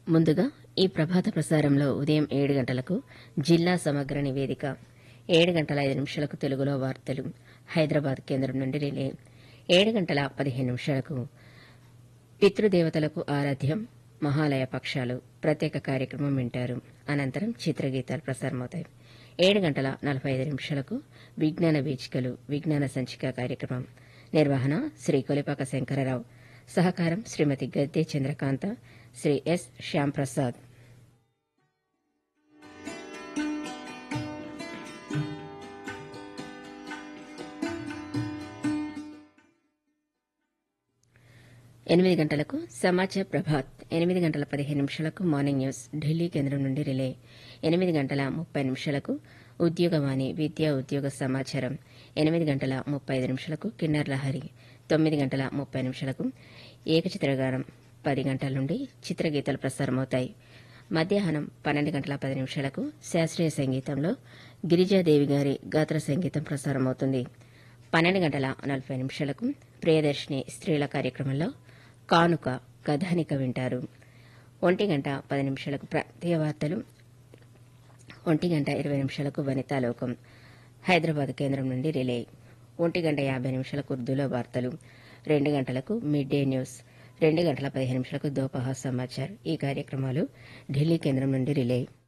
ముందుగా ఈ ప్రభాత ప్రసారంలో ఉదయం ఏడు గంటలకు జిల్లా సమగ్ర నివేదిక ఏడు గంటల ఐదు నిమిషాలకు తెలుగులో వార్తలు హైదరాబాద్ కేంద్రం నుండి రిలే ఏడు గంటల పదిహేను నిమిషాలకు పితృదేవతలకు ఆరాధ్యం మహాలయ పక్షాలు ప్రత్యేక కార్యక్రమం వింటారు అనంతరం చిత్రగీతాలు ప్రసారమవుతాయి ఏడు గంటల నలభై ఐదు నిమిషాలకు విజ్ఞాన వీచికలు విజ్ఞాన సంచిక కార్యక్రమం నిర్వహణ శ్రీ కొలిపాక శంకరరావు సహకారం శ్రీమతి గద్దె చంద్రకాంత శ్రీ ఎస్ శ్యాంప్రసాద్ ఎనిమిది గంటలకు సమాచార్ ప్రభాత్ ఎనిమిది గంటల పదిహేను నిమిషాలకు మార్నింగ్ న్యూస్ ఢిల్లీ కేంద్రం నుండి రిలే ఎనిమిది గంటల ముప్పై నిమిషాలకు ఉద్యోగవాణి విద్యా ఉద్యోగ సమాచారం ఎనిమిది గంటల ముప్పై ఐదు నిమిషాలకు కిన్నర్ లహరి తొమ్మిది గంటల ముప్పై నిమిషాలకు ఏకచిత్రగానం పది గంటల నుండి చిత్రగీతాలు ప్రసారమవుతాయి మధ్యాహ్నం పన్నెండు గంటల పది నిమిషాలకు శాస్త్రీయ సంగీతంలో గిరిజాదేవి గారి గాత్ర సంగీతం ప్రసారమవుతుంది పన్నెండు గంటల నలభై నిమిషాలకు ప్రియదర్శిని స్త్రీల కార్యక్రమంలో కానుక కథానిక వింటారు ఒంటి గంట పది నిమిషాలకు ప్రాంతీయ వార్తలు ఒంటి గంట ఇరవై నిమిషాలకు వనితాలోకం హైదరాబాద్ కేంద్రం నుండి రిలే ఒంటి గంట యాభై నిమిషాలకు ఉర్దూలో వార్తలు రెండు గంటలకు మిడ్ డే న్యూస్ రెండు గంటల పదిహేను నిమిషాలకు దోపహా సమాచార్ ఈ కార్యక్రమాలు ఢిల్లీ కేంద్రం నుండి రిలే